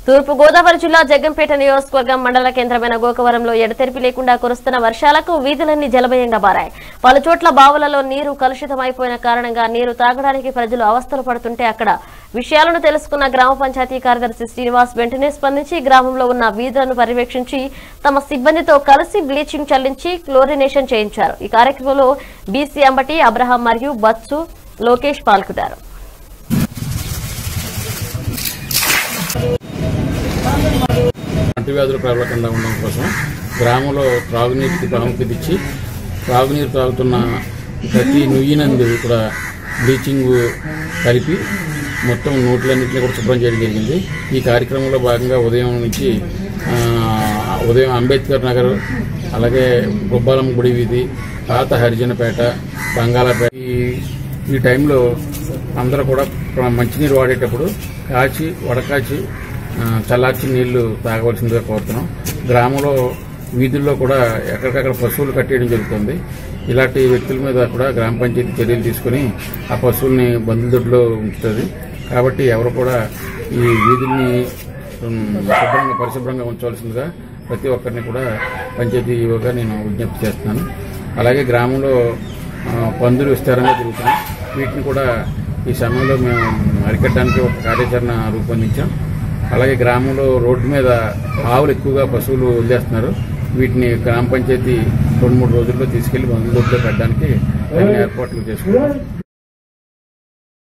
తూర్పు గోదావరి జిల్లా జగ్గంపేట నియోజకవర్గం మండల కేంద్రమైన గోకవరంలో ఎడతెరిపి లేకుండా కురుస్తున్న వర్షాలకు వీధులన్నీ జలమయంగా మారాయి పలు చోట్ల బావులలో నీరు కలుషితమైపోయిన కారణంగా నీరు తాగడానికి ప్రజలు అవస్థలు పడుతుంటే అక్కడ విషయాలను తెలుసుకున్న గ్రామ పంచాయతీ కార్యదర్శి శ్రీనివాస్ వెంటనే స్పందించి గ్రామంలో ఉన్న వీధులను పర్యవేక్షించి తమ సిబ్బందితో కలిసి బ్లీచింగ్ చల్లించి క్లోరినేషన్ చేయించారు ఈ కార్యక్రమంలో బీసీ అంబటి అబ్రహాం మరియు బత్సు లోకేష్ పాల్గొన్నారు అంటువ్యాధులు ప్రబలకుండా ఉండడం కోసం గ్రామంలో త్రాగునీటికి ప్రాముఖ్యత ఇచ్చి త్రాగునీరు తాగుతున్న ప్రతి నుయ్యినందు కూడా బ్లీచింగ్ కలిపి మొత్తం నోట్లన్నింటినీ కూడా శుభ్రం చేయడం జరిగింది ఈ కార్యక్రమంలో భాగంగా ఉదయం నుంచి ఆ, ఉదయం అంబేద్కర్ నగర్ అలాగే గొబ్బాలం గుడి వీధి పాత హరిజనపేట బంగాళాపేట ఈ ఈ టైంలో అందరూ కూడా మంచినీరు వాడేటప్పుడు కాచి వడకాచి ఆ, చల్లార్చిన నీళ్లు తాగవలసిందిగా కోరుతున్నాం గ్రామంలో వీధుల్లో కూడా ఎక్కడికక్కడ పశువులు కట్టేయడం జరుగుతుంది ఇలాంటి వ్యక్తుల మీద కూడా గ్రామ పంచాయతీ చర్యలు తీసుకుని ఆ పశువుల్ని బంధుదొడ్లో ఉంచుతుంది కాబట్టి ఎవరు కూడా ఈ వీధుల్ని ఉమ్, శుభ్రంగా పరిశుభ్రంగా ఉంచవలసిందిగా ప్రతి ఒక్కరిని కూడా పంచాయతీ ఈవోగా నేను విజ్ఞప్తి చేస్తున్నాను అలాగే గ్రామంలో ఆ, పందులు విస్తారంగా తిరుగుతున్నాయి వీటిని కూడా ఈ సమయంలో మేము అరికట్టడానికి ఒక కార్యాచరణ రూపొందించాం అలాగే గ్రామంలో రోడ్డు మీద ఆవులు ఎక్కువగా పశువులు వదిలేస్తున్నారు వీటిని గ్రామ పంచాయతీ రెండు మూడు రోజుల్లో తీసుకెళ్లి బంధువులతో పెట్టడానికి అన్ని ఏర్పాట్లు చేసుకున్నాం